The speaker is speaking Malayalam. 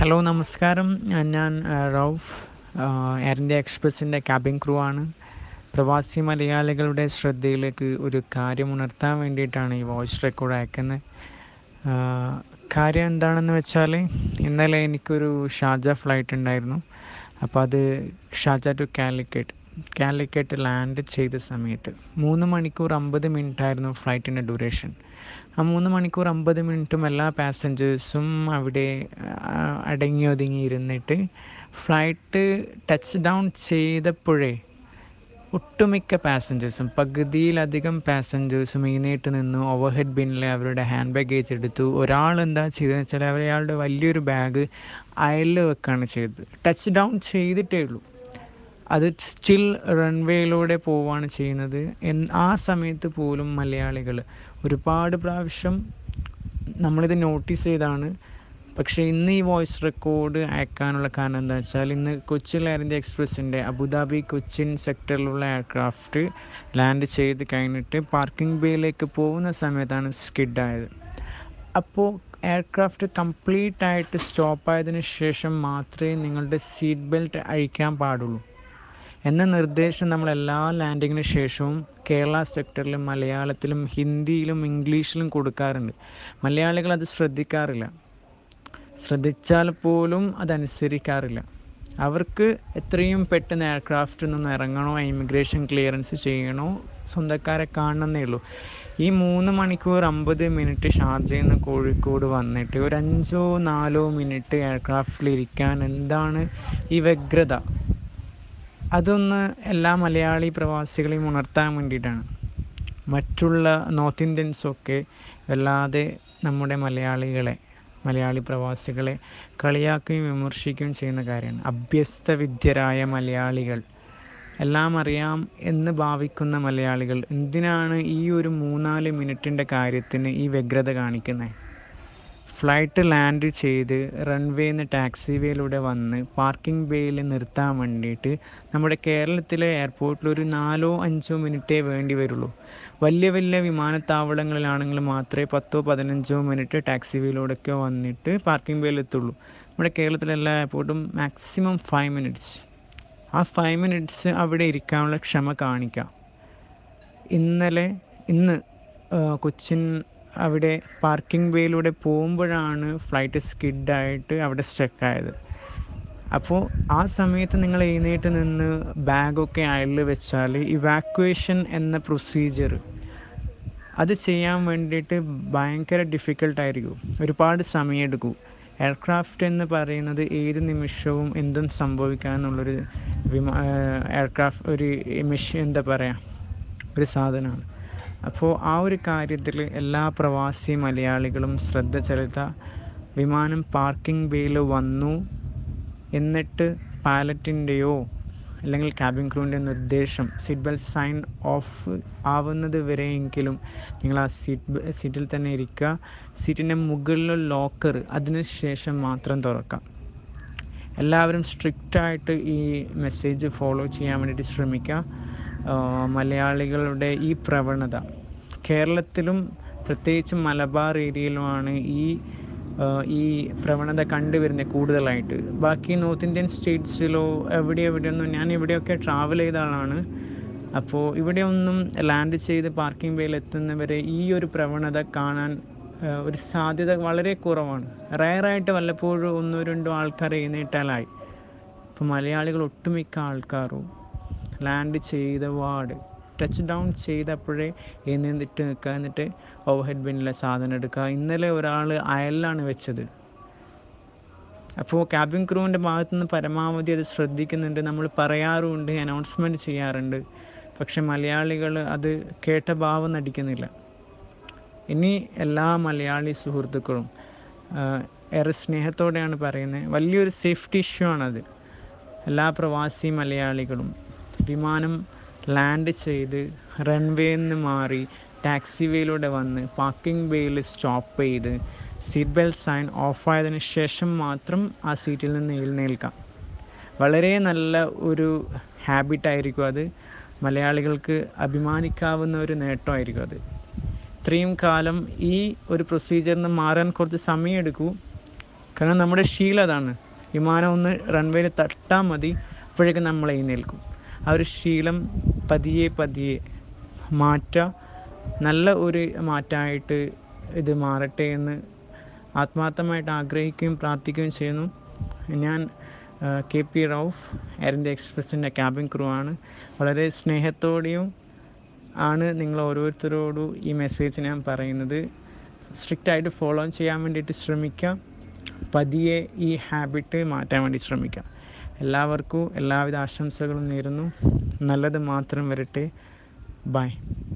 ഹലോ നമസ്കാരം ഞാൻ ആ, റൌഫ് ആ, എയർ ഇന്ത്യ എക്സ്പ്രസിൻ്റെ ക്യാബിൻ ക്രൂ ആണ് പ്രവാസി മലയാളികളുടെ ശ്രദ്ധയിലേക്ക് ഒരു കാര്യം ഉണർത്താൻ വേണ്ടിയിട്ടാണ് ഈ വോയിസ് റെക്കോർഡ് അയക്കുന്നത് ആ, കാര്യം എന്താണെന്ന് വെച്ചാൽ ഇന്നലെ എനിക്കൊരു ഷാർജ ഫ്ലൈറ്റ് ഉണ്ടായിരുന്നു അപ്പോൾ അത് Sharjah to Calicut Calicut land ചെയ്ത സമയത്ത് മൂന്ന് മണിക്കൂർ അമ്പത് മിനിറ്റ് ആയിരുന്നു ഫ്ലൈറ്റിൻ്റെ ഡ്യൂറേഷൻ ആ മൂന്ന് മണിക്കൂർ അമ്പത് മിനിറ്റും എല്ലാ പാസഞ്ചേഴ്സും അവിടെ ആ, അടങ്ങി ഒതുങ്ങി ഇരുന്നിട്ട് ഫ്ലൈറ്റ് ടച്ച് ഡൗൺ ചെയ്തപ്പോഴേ ഒട്ടുമിക്ക പാസഞ്ചേഴ്സും പകുതിയിലധികം പാസഞ്ചേഴ്സും എഴുന്നേറ്റ് നിന്ന് ഓവർഹെഡ് ബിന്നിൽ അവരുടെ ഹാൻഡ് ബാഗേജ് എടുത്തു ഒരാൾ എന്താ ചെയ്തതെന്ന് വെച്ചാൽ അയാളുടെ വലിയൊരു ബാഗ് അയലിൽ വെക്കുകയാണ് ചെയ്തത് ടച്ച് ഡൗൺ ചെയ്തിട്ടേ ഉള്ളൂ അത് സ്റ്റിൽ റൺവേയിലൂടെ പോവുകയാണ് ചെയ്യുന്നത് എന്ന് ആ സമയത്ത് പോലും മലയാളികൾ ഒരുപാട് പ്രാവശ്യം നമ്മളിത് നോട്ടീസ് ചെയ്താണ് പക്ഷേ ഇന്ന് ഈ വോയിസ് റെക്കോർഡ് അയക്കാനുള്ള കാരണം എന്താ വെച്ചാൽ ഇന്ന് കൊച്ചിൻ എയർ ഇന്ത്യ എക്സ്പ്രസിൻ്റെ അബുദാബി കൊച്ചിൻ സെക്ടറിലുള്ള എയർക്രാഫ്റ്റ് ലാൻഡ് ചെയ്ത് കഴിഞ്ഞിട്ട് പാർക്കിംഗ് ബേയിലേക്ക് പോകുന്ന സമയത്താണ് സ്കിഡ് ആയത് അപ്പോൾ എയർക്രാഫ്റ്റ് കംപ്ലീറ്റ് ആയിട്ട് സ്റ്റോപ്പ് ആയതിനു ശേഷം മാത്രമേ നിങ്ങളുടെ സീറ്റ് ബെൽറ്റ് അഴിക്കാൻ പാടുള്ളൂ എന്ന നിർദ്ദേശം നമ്മൾ എല്ലാ ലാൻഡിങ്ങിന് ശേഷവും കേരള സെക്ടറിൽ മലയാളത്തിലും ഹിന്ദിയിലും ഇംഗ്ലീഷിലും കൊടുക്കാറുണ്ട് മലയാളികൾ അത് ശ്രദ്ധിക്കാറില്ല ശ്രദ്ധിച്ചാൽ പോലും അതനുസരിക്കാറില്ല അവർക്ക് എത്രയും പെട്ടെന്ന് എയർക്രാഫ്റ്റിൽ നിന്ന് ഇറങ്ങണോ ഇമിഗ്രേഷൻ ക്ലിയറൻസ് ചെയ്യണോ സ്വന്തക്കാരെ കാണണമെന്നേ ഉള്ളൂ ഈ മൂന്ന് മണിക്കൂർ അമ്പത് മിനിറ്റ് ഷാർജയിൽ നിന്ന് കോഴിക്കോട് വന്നിട്ട് ഒരു അഞ്ചോ നാലോ മിനിറ്റ് എയർക്രാഫ്റ്റിൽ ഇരിക്കാൻ എന്താണ് ഈ വ്യഗ്രത അതൊന്ന് എല്ലാ മലയാളി പ്രവാസികളെയും ഉണർത്താൻ വേണ്ടിയിട്ടാണ് മറ്റുള്ള നോർത്ത് ഇന്ത്യൻസൊക്കെ വല്ലാതെ നമ്മുടെ മലയാളികളെ മലയാളി പ്രവാസികളെ കളിയാക്കുകയും വിമർശിക്കുകയും ചെയ്യുന്ന കാര്യമാണ് അഭ്യസ്ത വിദ്യരായ മലയാളികൾ എല്ലാം അറിയാം എന്ന് ഭാവിക്കുന്ന മലയാളികൾ എന്തിനാണ് ഈ ഒരു മൂന്നാല് മിനിറ്റിൻ്റെ കാര്യത്തിന് ഈ വ്യഗ്രത കാണിക്കുന്നത് ഫ്ലൈറ്റ് ലാൻഡ് ചെയ്ത് റൺവേന്ന് ടാക്സി വേയിലൂടെ വന്ന് പാർക്കിംഗ് ബേയിൽ നിർത്താൻ വേണ്ടിയിട്ട് നമ്മുടെ കേരളത്തിലെ എയർപോർട്ടിൽ ഒരു നാലോ അഞ്ചോ മിനിറ്റേ വേണ്ടി വരുള്ളൂ വലിയ വലിയ വിമാനത്താവളങ്ങളിലാണെങ്കിൽ മാത്രമേ പത്തോ പതിനഞ്ചോ മിനിറ്റ് ടാക്സി വേയിലൂടെയൊക്കെ വന്നിട്ട് പാർക്കിംഗ് ബേയിൽ എത്തുള്ളൂ നമ്മുടെ കേരളത്തിലെ എല്ലാ എയർപോർട്ടും മാക്സിമം ഫൈവ് മിനിറ്റ്സ് ആ ഫൈവ് മിനിറ്റ്സ് അവിടെ ഇരിക്കാനുള്ള ക്ഷമ കാണിക്കാം ഇന്നലെ ഇന്ന് ആ, കൊച്ചിൻ അവിടെ പാർക്കിംഗ് ബേയിലൂടെ പോകുമ്പോഴാണ് ഫ്ലൈറ്റ് സ്കിഡായിട്ട് അവിടെ സ്റ്റക്കായത് അപ്പോൾ ആ സമയത്ത് നിങ്ങൾ എഴുന്നേറ്റ് നിന്ന് ബാഗൊക്കെ അയലിൽ വെച്ചാൽ ഇവാക്വേഷൻ എന്ന പ്രൊസീജിയർ അത് ചെയ്യാൻ വേണ്ടിയിട്ട് ഭയങ്കര ഡിഫിക്കൽട്ടായിരിക്കും ഒരുപാട് സമയമെടുക്കും എയർക്രാഫ്റ്റ് എന്ന് പറയുന്നത് ഏത് നിമിഷവും എന്തും സംഭവിക്കാമെന്നുള്ളൊരു വിമാ എയർക്രാഫ്റ്റ് ഒരു മെഷീൻ എന്താ പറയുക ഒരു സാധനമാണ് അപ്പോൾ ആ ഒരു കാര്യത്തിൽ എല്ലാ പ്രവാസി മലയാളികളും ശ്രദ്ധ ചെലുത്തുക വിമാനം പാർക്കിംഗ് ബേയിൽ വന്നു എന്നിട്ട് പാലറ്റിൻ്റെയോ അല്ലെങ്കിൽ ക്യാബിൻ ക്രൂവിൻ്റെ നിർദ്ദേശം സീറ്റ് ബെൽറ്റ് സൈൻ ഓഫ് ആവുന്നത് വരെയെങ്കിലും നിങ്ങൾ ആ സീറ്റ് സീറ്റിൽ തന്നെ ഇരിക്കുക സീറ്റിൻ്റെ മുകളിലുള്ള ലോക്കർ അതിന് ശേഷം മാത്രം തുറക്കാം എല്ലാവരും സ്ട്രിക്റ്റായിട്ട് ഈ മെസ്സേജ് ഫോളോ ചെയ്യാൻ വേണ്ടിയിട്ട് ശ്രമിക്കുക ആ, മലയാളികളുടെ ഈ പ്രവണത കേരളത്തിലും പ്രത്യേകിച്ച് മലബാർ ഏരിയയിലുമാണ് ഈ ആ, ഈ പ്രവണത കണ്ടുവരുന്നത് കൂടുതലായിട്ട് ബാക്കി നോർത്ത് ഇന്ത്യൻ സ്റ്റേറ്റ്സിലോ എവിടെ എവിടെയൊന്നും ഞാൻ ഇവിടെയൊക്കെ ട്രാവൽ ചെയ്ത ആളാണ് അപ്പോൾ ഇവിടെയൊന്നും ലാൻഡ് ചെയ്ത് പാർക്കിംഗ് ബേയിൽ എത്തുന്നവരെ ഈ ഒരു പ്രവണത കാണാൻ ആ, ഒരു സാധ്യത വളരെ കുറവാണ് റയറായിട്ട് വല്ലപ്പോഴും ഒന്നോ രണ്ടോ ആൾക്കാർ എഴുന്നേറ്റാലായി ഇപ്പോൾ മലയാളികൾ ഒട്ടുമിക്ക ആൾക്കാരും ലാൻഡ് ചെയ്ത വാർഡ് ടച്ച് ഡൗൺ ചെയ്തപ്പോഴേ എഴുന്നേറ്റ് നിൽക്കുക എന്നിട്ട് ഓവർഹെഡ് ബിന്നിലെ സാധനം എടുക്കുക ഇന്നലെ ഒരാൾ അയലിലാണ് വെച്ചത് അപ്പോൾ ക്യാബിൻ ക്രൂവിൻ്റെ ഭാഗത്തു നിന്ന് പരമാവധി അത് ശ്രദ്ധിക്കുന്നുണ്ട് നമ്മൾ പറയാറുമുണ്ട് അനൗൺസ്മെൻറ്റ് ചെയ്യാറുണ്ട് പക്ഷെ മലയാളികൾ അത് കേട്ട ഭാവം നടിക്കുന്നില്ല ഇനി എല്ലാ മലയാളി സുഹൃത്തുക്കളും ആഹ്, ഏറെ സ്നേഹത്തോടെയാണ് പറയുന്നത് വലിയൊരു സേഫ്റ്റി ഇഷ്യൂ ആണത് എല്ലാ പ്രവാസി മലയാളികളും വിമാനം ലാൻഡ് ചെയ്ത് റൺവേയിൽ നിന്ന് മാറി ടാക്സി വേയിലൂടെ വന്ന് പാർക്കിംഗ് ബേയിൽ സ്റ്റോപ്പ് ചെയ്ത് സീറ്റ് ബെൽറ്റ് സൈൻ ഓഫായതിനു ശേഷം മാത്രം ആ സീറ്റിൽ നിന്ന് എഴുന്നേൽക്കാം വളരെ നല്ല ഒരു ഹാബിറ്റായിരിക്കും അത് മലയാളികൾക്ക് അഭിമാനിക്കാവുന്ന ഒരു നേട്ടമായിരിക്കും അത് ഇത്രയും കാലം ഈ ഒരു പ്രൊസീജിയറിന് മാറാൻ കുറച്ച് സമയമെടുക്കും കാരണം നമ്മുടെ ശീലം അതാണ് വിമാനം ഒന്ന് റൺവേയിൽ തട്ടാൽ മതി അപ്പോഴേക്കും നമ്മൾ എഴുന്നേൽക്കും ആ ഒരു ശീലം പതിയെ പതിയെ മാറ്റുക നല്ല ഒരു മാറ്റമായിട്ട് ഇത് മാറട്ടെ എന്ന് ആത്മാർത്ഥമായിട്ട് ആഗ്രഹിക്കുകയും പ്രാർത്ഥിക്കുകയും ചെയ്യുന്നു ഞാൻ K P Rauf Air India എക്സ്പ്രസിൻ്റെ ക്യാബിൻ ക്രൂ ആണ് വളരെ സ്നേഹത്തോടെയും ആണ് നിങ്ങൾ ഓരോരുത്തരോടും ഈ മെസ്സേജ് ഞാൻ പറയുന്നത് സ്ട്രിക്റ്റായിട്ട് ഫോളോ ചെയ്യാൻ വേണ്ടിയിട്ട് ശ്രമിക്കുക പതിയെ ഈ ഹാബിറ്റ് മാറ്റാൻ വേണ്ടി ശ്രമിക്കുക എല്ലാവർക്കും എല്ലാവിധ ആശംസകളും നേരുന്നു നല്ലത് മാത്രം വരട്ടെ ബൈ